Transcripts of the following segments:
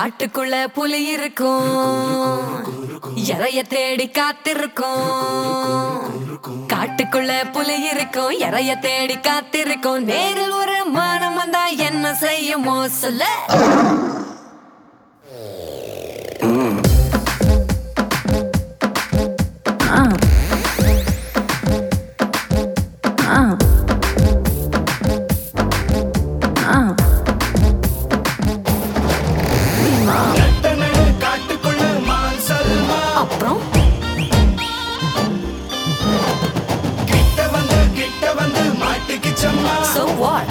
காட்டுக்குள்ள புலி இருக்கும் இறைய தேடி காத்திருக்கும் காட்டுக்குள்ள புலி இருக்கும் இறைய தேடி காத்திருக்கும் நேரில் ஒரு மானம் வந்தா என்ன செய்யுமோ சொல்ல கட்டணடு காட்டுக்குள்ள மான் சல்மா அப்புறம் கிட்ட வந்து கிட்ட வந்து மாட்டிக்கிச்சம்மா So what?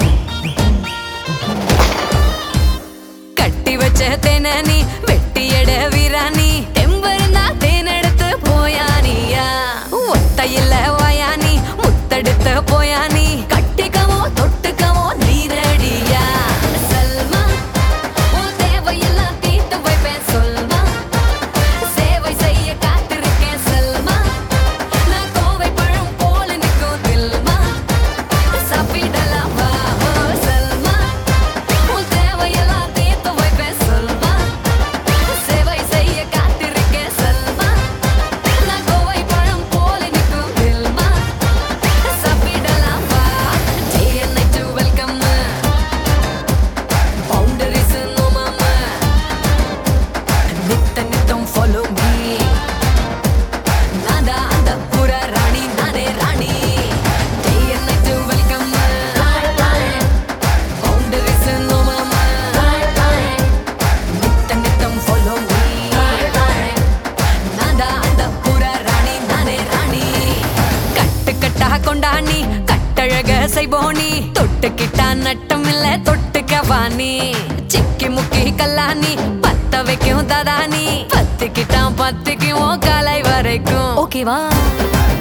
கட்டி வச்ச தேன நீ வெட்டி எட வீராணி தெம்பருந்தா தேனெடுத்து போயானியா ஒத்தையில வயானி முத்தெடுத்து போயானி கட்டிக்கவோ தொட்டுக்கவோ நீரடியா சல்மா உன் தேவையெல்லாம் தீர்த்து வைப்பேன் சொல்மா சேவை செய்ய காத்திருக்கேன் செல்மா நான் கோவை பழம் போல நிற்கும் தில்மா சாப்பிடலாமா ஓ செல்மா உன் தேவையெல்லாம் தீர்த்து வைப்பேன் சொல்மா சேவை செய்ய காத்திருக்கேன் செல்மா நான் கோவை பழம் போல நிற்கும் தில்மா சாப்பிடலாமா day and night welcome boundaries no மாமா நித்த நித்தம் ஃபாலோ மீ நான்தா அந்த புற ராணி நானே ராணி day and night welcome boundaries no மாமா நித்த நித்தம் ஃபாலோ மீ நான்தா அந்த புற ராணி நானே ராணி கட்டு கட்டா கொண்டாணி கட்டழக செய்போனி தொட்டுக்கிட்டா நட்டம் இல்ல தொட்டுக்க வாணி சிக்கி முக்கி கல்லானி பத்த வைக்கும் ததானி பத்திக்கிட்டான் பத்திக்கும் காலை வரைக்கும் ஓகேவா